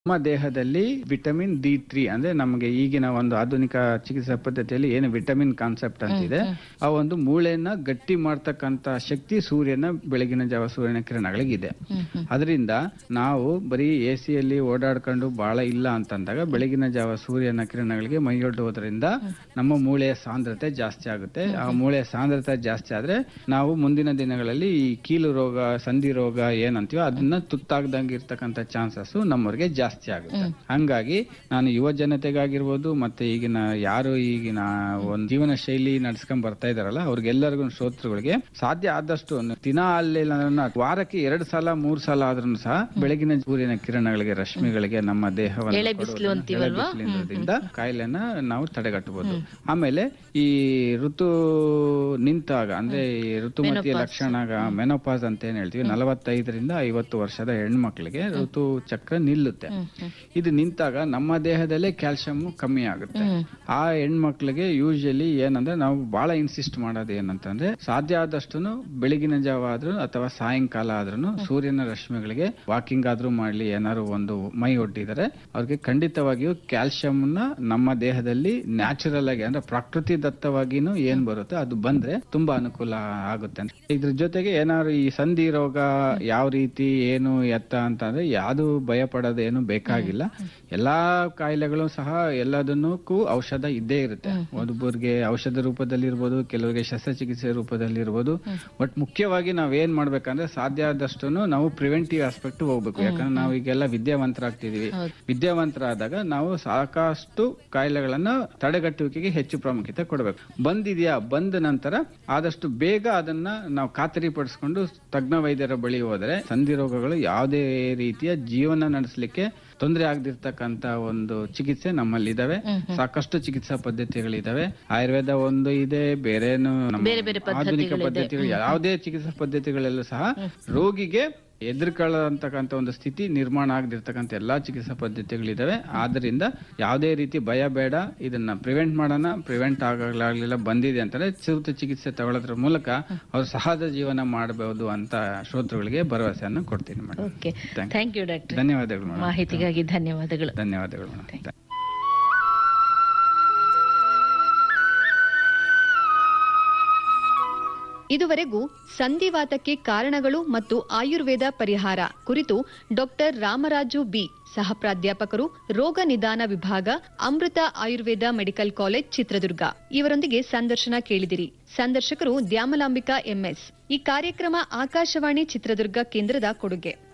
ನಮ್ಮ ದೇಹದಲ್ಲಿ vitamin D three ಅಂದ್ರೆ ನಮಗೆ ಈಗಿನ ಒಂದು ಆಧುನಿಕ ಚಿಕಿತ್ಸಾ ಪದ್ಧತಿಯಲ್ಲಿ ಏನು ವಿಟಮಿನ್ ಕಾನ್ಸೆಪ್ಟ್ ಅಂತಿದೆ ಆ ಒಂದು ಮೂಳೆಯನ್ನ ಗಟ್ಟಿ ಮಾಡ್ತಕ್ಕಂತ ಶಕ್ತಿ ಸೂರ್ಯನ ಬೆಳಗಿನ ಜಾವ ಸೂರ್ಯನ ಕಿರಣಗಳಿಗಿದೆ ಅದರಿಂದ ನಾವು ಬರೀ ಎ ಸಿಯಲ್ಲಿ ಓಡಾಡ್ಕೊಂಡು ಬಹಳ ಇಲ್ಲ ಅಂತಂದಾಗ ಬೆಳಗಿನ ಜಾವ ಸೂರ್ಯನ ಕಿರಣಗಳಿಗೆ ಮೈಯೊಡ್ಡುವುದರಿಂದ ನಮ್ಮ ಮೂಳೆಯ ಸಾಂದ್ರತೆ ಜಾಸ್ತಿ ಆಗುತ್ತೆ ಆ ಮೂಳೆಯ ಸಾಂದ್ರತೆ ಜಾಸ್ತಿ ಆದ್ರೆ ನಾವು ಮುಂದಿನ ದಿನಗಳಲ್ಲಿ ಈ ಕೀಲು ರೋಗ ಸಂಧಿ ರೋಗ ಏನಂತೀವೋ ಅದನ್ನ ತುತ್ತಾಗ್ದಂಗೆ ಇರ್ತಕ್ಕಂಥ ಚಾನ್ಸಸ್ ನಮ್ಮವ್ರಿಗೆ ಜಾಸ್ತಿ ಆಗುತ್ತೆ ಹಂಗಾಗಿ ನಾನು ಯುವ ಜನತೆಗಾಗಿರ್ಬೋದು ಮತ್ತೆ ಈಗಿನ ಯಾರು ಈಗಿನ ಒಂದು ಜೀವನ ಶೈಲಿ ನಡ್ಸ್ಕೊಂಡ್ ಬರ್ತಾ ಇದಾರಲ್ಲ ಅವ್ರಿಗೆಲ್ಲರಿಗೂ ಶ್ರೋತೃಗಳಿಗೆ ಸಾಧ್ಯ ಆದಷ್ಟು ಒಂದು ದಿನ ಅಲ್ಲಿಲ್ಲ ಅಂದ್ರೆ ವಾರಕ್ಕೆ ಎರಡು ಸಲ ಮೂರ್ ಸಲ ಆದ್ರೂ ಸಹ ಬೆಳಗಿನ ಸೂರ್ಯನ ಕಿರಣಗಳಿಗೆ ರಶ್ಮಿಗಳಿಗೆ ನಮ್ಮ ದೇಹವನ್ನು ಎಳೆ ಬಿಸಿಲು ಕೊಡುವುದನ್ನ- ಅಂತೀವಲ್ವಾ? ಎಳೆ ಬಿಸಿಲಿನಿಂದ ಕಾಯಿಲೆನ ನಾವು ತಡೆಗಟ್ಟಬಹುದು ಆಮೇಲೆ ಈ ಋತು ನಿಂತಾಗ ಅಂದ್ರೆ ಈ ಋತುಮತಿಯ ಲಕ್ಷಣ ಮೆನೋಪಾಸ್ ಅಂತ ಏನ್ ಹೇಳ್ತೀವಿ ನಲವತ್ತೈದರಿಂದ ಐವತ್ತು ವರ್ಷದ ಹೆಣ್ಮಕ್ಳಿಗೆ ಋತು ಚಕ್ರ ನಿಲ್ಲುತ್ತೆ ಇದು ನಿಂತಾಗ ನಮ್ಮ ದೇಹದಲ್ಲೇ ಕ್ಯಾಲ್ಸಿಯಂ ಕಮ್ಮಿ ಆಗುತ್ತೆ ಆ ಹೆಣ್ಮಕ್ಳಿಗೆ ಯೂಶಲಿ ಏನಂದ್ರೆ ನಾವು ಬಹಳ ಇನ್ಸಿಸ್ಟ್ ಮಾಡೋದು ಏನಂತಂದ್ರೆ ಸಾಧ್ಯ ಆದಷ್ಟು ಬೆಳಗಿನ ಜಾವ ಆದ್ರೂ ಅಥವಾ ಸಾಯಂಕಾಲ ಆದ್ರೂ ಸೂರ್ಯನ ರಶ್ಮಿಗಳಿಗೆ ವಾಕಿಂಗ್ ಆದ್ರೂ ಮಾಡ್ಲಿ ಏನಾದ್ರು ಒಂದು ಮೈ ಒಡ್ಡಿದರೆ ಅವ್ರಿಗೆ ಖಂಡಿತವಾಗಿಯೂ ಕ್ಯಾಲ್ಸಿಯಂ ನ ನಮ್ಮ ದೇಹದಲ್ಲಿ ನ್ಯಾಚುರಲ್ ಆಗಿ ಅಂದ್ರೆ ಪ್ರಕೃತಿ ದತ್ತವಾಗಿನೂ ಏನ್ ಬರುತ್ತೆ ಅದು ಬಂದ್ರೆ ತುಂಬಾ ಅನುಕೂಲ ಆಗುತ್ತೆ ಇದ್ರ ಜೊತೆಗೆ ಏನಾದ್ರು ಈ ಸಂಧಿ ರೋಗ ಯಾವ ರೀತಿ ಏನು ಎತ್ತ ಅಂತಂದ್ರೆ ಯಾವುದು ಭಯ ಪಡೋದೇನು ಬೇಕಾಗಿಲ್ಲ ಎಲ್ಲಾ ಕಾಯಿಲೆಗಳು ಸಹ ಎಲ್ಲದನ್ನಕ್ಕೂ ಔಷಧ ಇದ್ದೇ ಇರುತ್ತೆ ಒಬ್ಬರಿಗೆ ಔಷಧ ರೂಪದಲ್ಲಿ ಇರ್ಬೋದು ಕೆಲವರಿಗೆ ಶಸ್ತ್ರಚಿಕಿತ್ಸೆ ರೂಪದಲ್ಲಿ ಇರ್ಬೋದು ಬಟ್ ಮುಖ್ಯವಾಗಿ ನಾವ್ ಏನ್ ಮಾಡ್ಬೇಕಂದ್ರೆ ಸಾಧ್ಯ ಆದಷ್ಟು ನಾವು ಪ್ರಿವೆಂಟಿವ್ ಆಸ್ಪೆಕ್ಟ್ ಹೋಗ್ಬೇಕು ಯಾಕಂದ್ರೆ ನಾವು ಈಗೆಲ್ಲ ವಿದ್ಯಾವಂತರಾಗ್ತಿದೀವಿ ವಿದ್ಯಾವಂತರಾದಾಗ ನಾವು ಸಾಕಷ್ಟು ಕಾಯಿಲೆಗಳನ್ನ ತಡೆಗಟ್ಟುವಿಕೆಗೆ ಹೆಚ್ಚು ಪ್ರಾಮುಖ್ಯತೆ ಕೊಡಬೇಕು ಬಂದಿದ್ಯಾ ಬಂದ ನಂತರ ಆದಷ್ಟು ಬೇಗ ಅದನ್ನ ನಾವು ಖಾತರಿ ಪಡಿಸ್ಕೊಂಡು ತಜ್ಞ ವೈದ್ಯರ ಬಳಿ ಹೋದರೆ ಸಂಧಿ ರೋಗಗಳು ಯಾವುದೇ ರೀತಿಯ ಜೀವನ ನಡೆಸಲಿಕ್ಕೆ ತೊಂದರೆ ಆಗದಿರ್ತಕ್ಕಂತ ಒಂದು ಚಿಕಿತ್ಸೆ ನಮ್ಮಲ್ಲಿ ಇದಾವೆ ಸಾಕಷ್ಟು ಚಿಕಿತ್ಸಾ ಪದ್ಧತಿಗಳಿದಾವೆ ಆಯುರ್ವೇದ ಒಂದು ಇದೆ ಬೇರೆನು ನಮ್ಮ ಬೇರೆ ಬೇರೆ ಆಧುನಿಕ ಪದ್ಧತಿಗಳು ಯಾವುದೇ ಚಿಕಿತ್ಸಾ ಪದ್ಧತಿಗಳಲ್ಲೂ ಸಹ ರೋಗಿಗೆ ಎದುರ್ಕೊಳ್ಳತಕ್ಕಂತ ಒಂದು ಸ್ಥಿತಿ ನಿರ್ಮಾಣ ಆಗದಿರ್ತಕ್ಕಂಥ ಎಲ್ಲಾ ಚಿಕಿತ್ಸಾ ಪದ್ಧತಿಗಳಿದಾವೆ ಆದ್ರಿಂದ ಯಾವುದೇ ರೀತಿ ಭಯ ಬೇಡ ಇದನ್ನ ಪ್ರಿವೆಂಟ್ ಮಾಡೋಣ ಪ್ರಿವೆಂಟ್ ಆಗಲಾಗ್ಲಿಲ್ಲ ಬಂದಿದೆ ಅಂತಂದ್ರೆ ಸೂಕ್ತ ಚಿಕಿತ್ಸೆ ತಗೊಳ್ಳೋದ್ರ ಮೂಲಕ ಅವ್ರು ಸಹಜ ಜೀವನ ಮಾಡಬಹುದು ಅಂತ ಶ್ರೋತೃಗಳಿಗೆ ಭರವಸೆಯನ್ನು ಕೊಡ್ತೀನಿ madam okay Thank thank you doctor ಧನ್ಯವಾದಗಳು ಮೇಡಮ್ ಮಾಹಿತಿಗಾಗಿ ಧನ್ಯವಾದಗಳು ಧನ್ಯವಾದಗಳು ಮೇಡಮ್ ಇದುವರೆಗೂ ಸಂಧಿವಾತಕ್ಕೆ ಕಾರಣಗಳು ಮತ್ತು ಆಯುರ್ವೇದ ಪರಿಹಾರ ಕುರಿತು ಡಾಕ್ಟರ್ ರಾಮರಾಜು ಬಿ ಸಹ ಪ್ರಾಧ್ಯಾಪಕರು ರೋಗ ನಿದಾನ ವಿಭಾಗ ಅಮೃತ ಆಯುರ್ವೇದ ಮೆಡಿಕಲ್ ಕಾಲೇಜ್ ಚಿತ್ರದುರ್ಗ ಇವರೊಂದಿಗೆ ಸಂದರ್ಶನ ಕೇಳಿದಿರಿ ಸಂದರ್ಶಕರು ದ್ಯಾಮಲಾಂಬಿಕಾ ಎಂಎಸ್ ಈ ಕಾರ್ಯಕ್ರಮ ಆಕಾಶವಾಣಿ ಚಿತ್ರದುರ್ಗ ಕೇಂದ್ರದ ಕೊಡುಗೆ